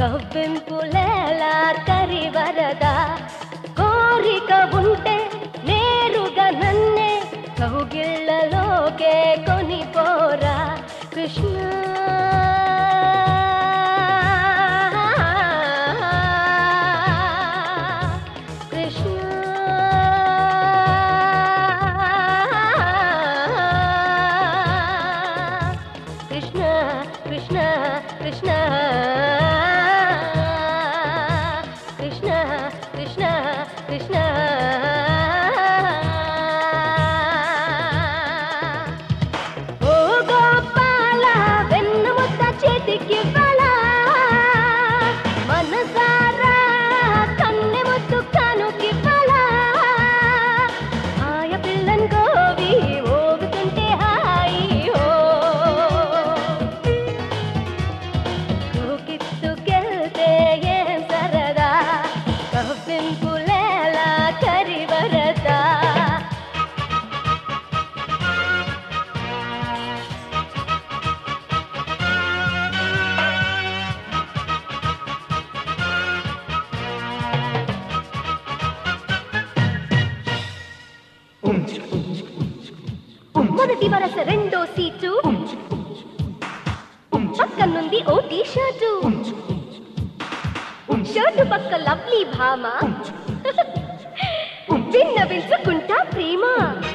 కవ్వింపులేలా కరివరద కోరిక ఉంటే నేరుగా నన్నే కౌగిళ్ళలోకే కొనిపోరా కృష్ణ కృష్ణ కృష్ణ కృష్ణ కృష్ణ కృష్ణ కృష్ణ కృష్ణ ఓ గోపాల వెన్నముద్ద చేతికివ్వాలా మనసారా కన్నె ముద్దు కానుకివ్వాలా ఆయ పిల్లని గోవి మోగుతుంటే హాయి హో కూకిత్తుకెళ్తే ఏం సరదా కవ్వింపులేలా కరివరదా మొదటి వరస రెండో సీటు పక్కనుంది ఓ టీ షర్టు షర్టు పక్క లవ్లీ భామ విన్నవించుకుంటా ప్రేమ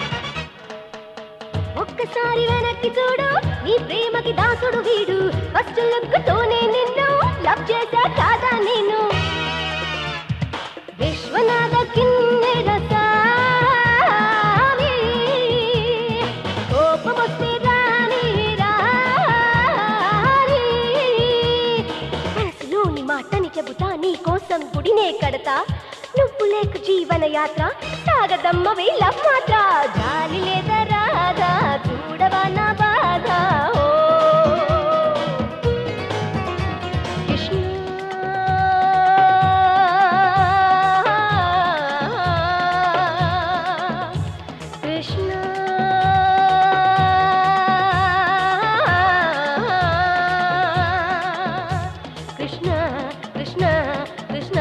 ఒక్కసారి వెనక్కి చూడు నీ ప్రేమకి దాసుడు వీడు ఫస్ట్ లుక్తోనే నిన్ను లవ్ చేశా కాదా నేను విశ్వనాథ కిన్నెర సామి కోపమొస్తే రాని రాని మనసులోని మాటని చెబుతా నీ కోసం గుడినే కడతా నువ్వు లేక జీవన యాత్ర సాగదమ్మ వేల మాత్ర జాలి లేద రాదా చూడవా నా బాధ ఓ కృష్ణ కృష్ణ కృష్ణ కృష్ణ కృష్ణ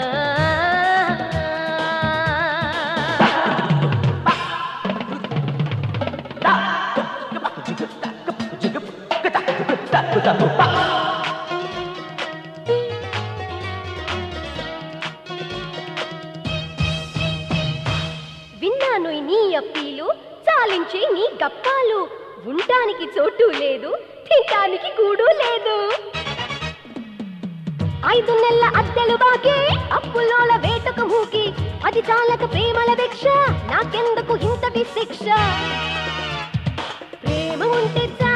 విన్నాను నీ అప్పీలు చాలించే నీ గప్పాలు ఉండటానికి చోటు లేదు తినటానికి కూడు లేదు ఐదు నెలల అద్దెలు బాకీ అప్పులోల వేటకు మూకి అది చాలక ప్రేమల భిక్ష నాకెందుకు ఇంతటి శిక్ష ప్రేమ ఉంటే చాలు